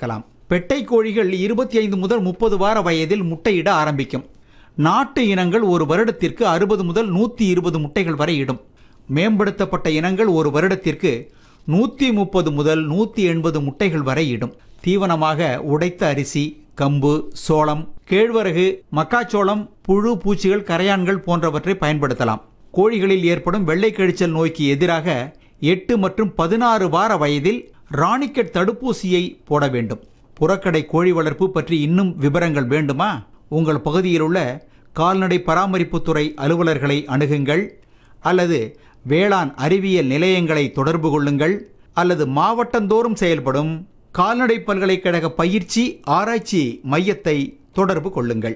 வளர்க்கலாம் பெட்டை கோழிகள் இருபத்தி ஐந்து முதல் முப்பது வார வயதில் முட்டையிட ஆரம்பிக்கும் நாட்டு இனங்கள் ஒரு வருடத்திற்கு அறுபது முதல் நூற்றி இருபது முட்டைகள் வரை இடும் மேம்படுத்தப்பட்ட இனங்கள் ஒரு வருடத்திற்கு நூற்றி முப்பது முதல் நூற்றி எண்பது முட்டைகள் வரை இடும் தீவனமாக உடைத்த அரிசி கம்பு சோளம் கேழ்வரகு மக்காச்சோளம் புழு பூச்சிகள் கரையான்கள் போன்றவற்றை பயன்படுத்தலாம் கோழிகளில் ஏற்படும் வெள்ளை கழிச்சல் நோய்க்கு எதிராக எட்டு மற்றும் பதினாறு வார வயதில் ராணிக்கெட் தடுப்பூசியை போட வேண்டும் புறக்கடை கோழி வளர்ப்பு பற்றி இன்னும் விவரங்கள் வேண்டுமா உங்கள் பகுதியில் உள்ள கால்நடை பராமரிப்புத்துறை அலுவலர்களை அணுகுங்கள் அல்லது வேளாண் அறிவியல் நிலையங்களை தொடர்பு கொள்ளுங்கள் அல்லது மாவட்டந்தோறும் செயல்படும் கால்நடை பல்கலைக்கழக பயிற்சி ஆராய்ச்சி மையத்தை தொடர்பு கொள்ளுங்கள்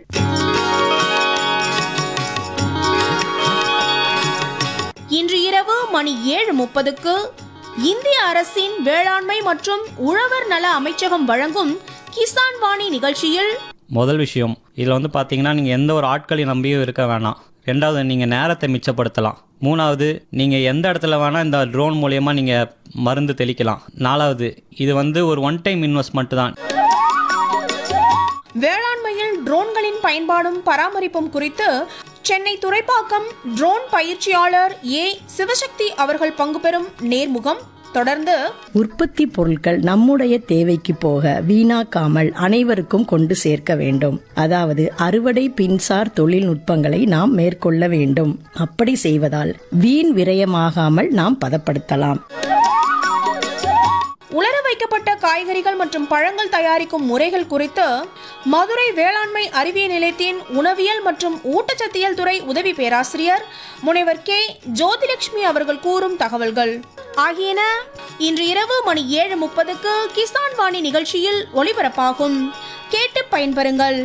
இன்று இரவு மணி ஏழு முப்பதுக்கு இந்திய அரசின் வேளாண்மை மற்றும் உழவர் நல அமைச்சகம் வழங்கும் கிசான் வாணி நிகழ்ச்சியில் முதல் விஷயம் இதில் வந்து பார்த்தீங்கன்னா நீங்கள் எந்த ஒரு ஆட்களையும் நம்பியும் இருக்க வேணாம் ரெண்டாவது நீங்கள் நேரத்தை மிச்சப்படுத்தலாம் மூணாவது நீங்கள் எந்த இடத்துல வேணால் இந்த ட்ரோன் மூலயமா நீங்கள் மருந்து தெளிக்கலாம் நாலாவது இது வந்து ஒரு ஒன் டைம் இன்வெஸ்ட்மெண்ட் தான் வேளாண்மையில் ட்ரோன்களின் பயன்பாடும் பராமரிப்பும் குறித்து சென்னை துறைப்பாக்கம் ட்ரோன் பயிற்சியாளர் ஏ சிவசக்தி அவர்கள் பங்கு பெறும் நேர்முகம் தொடர்ந்து உற்பத்தி பொருட்கள் நம்முடைய தேவைக்கு போக வீணாக்காமல் அனைவருக்கும் கொண்டு சேர்க்க வேண்டும் அதாவது அறுவடை பின்சார் தொழில்நுட்பங்களை நாம் மேற்கொள்ள வேண்டும் அப்படி செய்வதால் வீண் விரயமாகாமல் நாம் பதப்படுத்தலாம் உலர வைக்கப்பட்ட காய்கறிகள் மற்றும் பழங்கள் தயாரிக்கும் முறைகள் குறித்து மதுரை வேளாண்மை அறிவியல் நிலையத்தின் உணவியல் மற்றும் ஊட்டச்சத்தியல் துறை உதவி பேராசிரியர் முனைவர் கே ஜோதிலட்சுமி அவர்கள் கூறும் தகவல்கள் ஆகியன இன்று இரவு மணி ஏழு முப்பதுக்கு கிசான் வாணி நிகழ்ச்சியில் ஒளிபரப்பாகும் கேட்டு பயன்பெறுங்கள்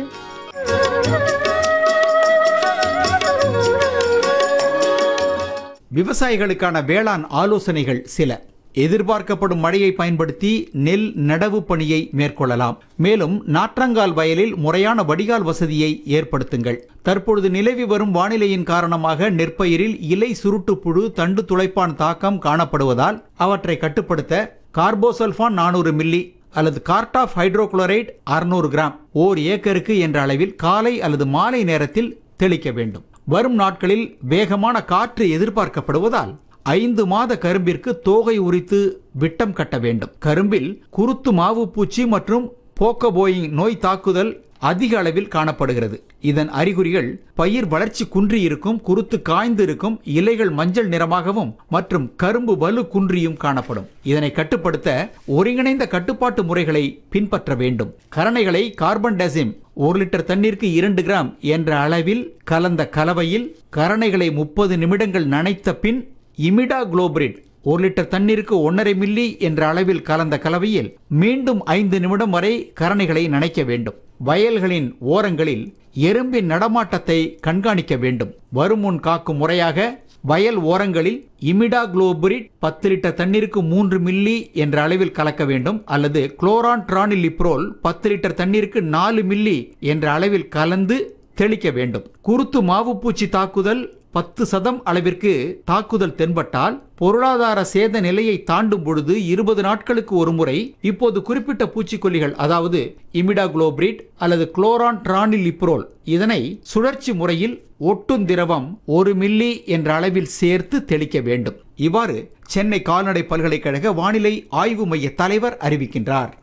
விவசாயிகளுக்கான வேளாண் ஆலோசனைகள் சில எதிர்பார்க்கப்படும் மழையை பயன்படுத்தி நெல் நடவு பணியை மேற்கொள்ளலாம் மேலும் நாற்றங்கால் வயலில் முறையான வடிகால் வசதியை ஏற்படுத்துங்கள் தற்பொழுது நிலவி வரும் வானிலையின் காரணமாக நெற்பயிரில் இலை சுருட்டு புழு தண்டு துளைப்பான் தாக்கம் காணப்படுவதால் அவற்றை கட்டுப்படுத்த கார்போசல்ஃபான் நானூறு மில்லி அல்லது கார்டாஃப் ஹைட்ரோகுளோரைட் அறுநூறு கிராம் ஓர் ஏக்கருக்கு என்ற அளவில் காலை அல்லது மாலை நேரத்தில் தெளிக்க வேண்டும் வரும் நாட்களில் வேகமான காற்று எதிர்பார்க்கப்படுவதால் ஐந்து மாத கரும்பிற்கு தோகை உரித்து விட்டம் கட்ட வேண்டும் கரும்பில் குருத்து மாவு பூச்சி மற்றும் போக்கபோயிங் நோய் தாக்குதல் அதிக அளவில் காணப்படுகிறது இதன் அறிகுறிகள் பயிர் வளர்ச்சி குன்றி இருக்கும் குருத்து காய்ந்து இருக்கும் இலைகள் மஞ்சள் நிறமாகவும் மற்றும் கரும்பு வலு குன்றியும் காணப்படும் இதனை கட்டுப்படுத்த ஒருங்கிணைந்த கட்டுப்பாட்டு முறைகளை பின்பற்ற வேண்டும் கரணைகளை கார்பன் டெசிம் ஒரு லிட்டர் தண்ணீருக்கு இரண்டு கிராம் என்ற அளவில் கலந்த கலவையில் கரணைகளை முப்பது நிமிடங்கள் நனைத்த பின் இமிடா குளோபரிட் ஒரு லிட்டர் தண்ணீருக்கு ஒன்றரை மில்லி என்ற அளவில் கலந்த கலவையில் மீண்டும் ஐந்து நிமிடம் வரை கரணைகளை நனைக்க வேண்டும் வயல்களின் ஓரங்களில் எறும்பின் நடமாட்டத்தை கண்காணிக்க வேண்டும் வருமுன் காக்கும் முறையாக வயல் ஓரங்களில் இமிடா குளோபரிட் பத்து லிட்டர் தண்ணீருக்கு மூன்று மில்லி என்ற அளவில் கலக்க வேண்டும் அல்லது குளோரான் ட்ரானிலிப்ரோல் பத்து லிட்டர் தண்ணீருக்கு நாலு மில்லி என்ற அளவில் கலந்து தெளிக்க வேண்டும் குருத்து மாவுப்பூச்சி தாக்குதல் பத்து சதம் அளவிற்கு தாக்குதல் தென்பட்டால் பொருளாதார சேத நிலையை தாண்டும் பொழுது இருபது நாட்களுக்கு ஒரு முறை இப்போது குறிப்பிட்ட பூச்சிக்கொல்லிகள் அதாவது இமிடாகுளோபிரிட் அல்லது குளோரான் ட்ரானிலிப்ரோல் இதனை சுழற்சி முறையில் ஒட்டும் திரவம் ஒரு மில்லி என்ற அளவில் சேர்த்து தெளிக்க வேண்டும் இவ்வாறு சென்னை கால்நடை பல்கலைக்கழக வானிலை ஆய்வு மைய தலைவர் அறிவிக்கின்றார்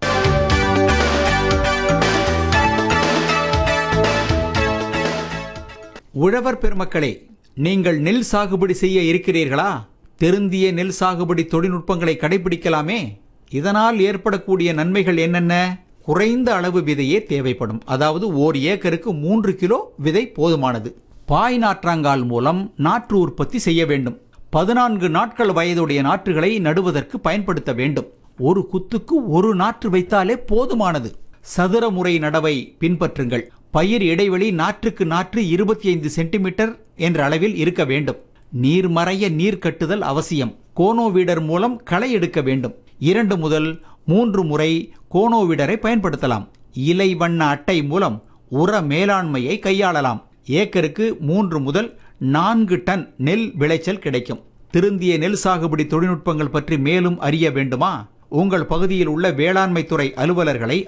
உழவர் பெருமக்களே நீங்கள் நெல் சாகுபடி செய்ய இருக்கிறீர்களா திருந்திய நெல் சாகுபடி தொழில்நுட்பங்களை கடைபிடிக்கலாமே இதனால் ஏற்படக்கூடிய நன்மைகள் என்னென்ன குறைந்த அளவு விதையே தேவைப்படும் அதாவது ஓர் ஏக்கருக்கு மூன்று கிலோ விதை போதுமானது பாய் நாற்றாங்கால் மூலம் நாற்று உற்பத்தி செய்ய வேண்டும் பதினான்கு நாட்கள் வயதுடைய நாற்றுகளை நடுவதற்கு பயன்படுத்த வேண்டும் ஒரு குத்துக்கு ஒரு நாற்று வைத்தாலே போதுமானது சதுர முறை நடவை பின்பற்றுங்கள் பயிர் இடைவெளி நாற்றுக்கு நாற்று இருபத்தி ஐந்து சென்டிமீட்டர் என்ற அளவில் இருக்க வேண்டும் நீர்மறைய நீர் கட்டுதல் அவசியம் கோனோவீடர் மூலம் களை எடுக்க வேண்டும் இரண்டு முதல் மூன்று முறை கோனோவீடரை பயன்படுத்தலாம் இலை வண்ண அட்டை மூலம் உர மேலாண்மையை கையாளலாம் ஏக்கருக்கு மூன்று முதல் நான்கு டன் நெல் விளைச்சல் கிடைக்கும் திருந்திய நெல் சாகுபடி தொழில்நுட்பங்கள் பற்றி மேலும் அறிய வேண்டுமா உங்கள் பகுதியில் உள்ள வேளாண்மை துறை அலுவலர்களை